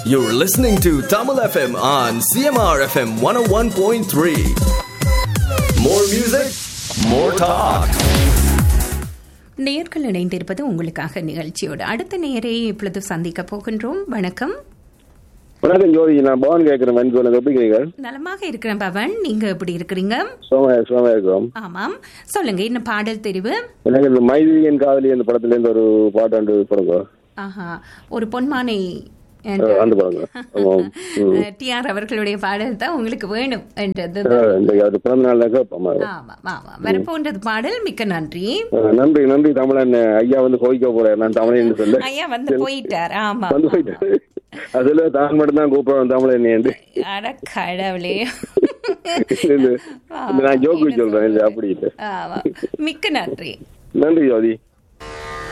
You're listening to Tamil FM on CMR FM 101.3. More music, more talk. நேர்கள் இணைந்திருப்பது உங்களுக்காக நிகழ்ச்சியோடு அடுத்த நேரை இப்பொழுது சந்திக்க போகின்றோம் வணக்கம் வணக்கம் ஜோதி நான் பவன் கேட்கிறேன் வெண்கோல எப்படி இருக்கீங்க நலமாக இருக்கிறேன் பவன் நீங்க எப்படி இருக்கிறீங்க சோமா சோமா இருக்கிறோம் ஆமாம் சொல்லுங்க என்ன பாடல் தெரிவு எனக்கு இந்த மைதிலியன் காதலி அந்த படத்துல இருந்து ஒரு பாட்டு ஒன்று படங்க ஆஹா ஒரு பொன்மானை அந்த படங்க ஆமாம் ம். டிஆர் அவர்களுடைய பாடல் தான் உங்களுக்கு வேணும் என்றது அஹ், இந்த அது பிறந்த நாள் ஆமா ஆமா ஆமா வரப்போன்றது பாடல் மிக்க நன்றி அஹ், நன்றி நன்றி தமிழன் ஐயா வந்து கோவிக்க போறேன் நான் தமிழன் சொல்லு ஐயா வந்து போயிட்டார் ஆமா வந்து போயிட்டேன் அதுல தான் மட்டும் தான் கூப்பிடுறேன் தமிழன் என்று அட கடவுளே இது- இது நான் ஜோக்கு சொல்றேன் இது அப்படி இல்லை ஆமா மிக்க நன்றி நன்றி ஜோதி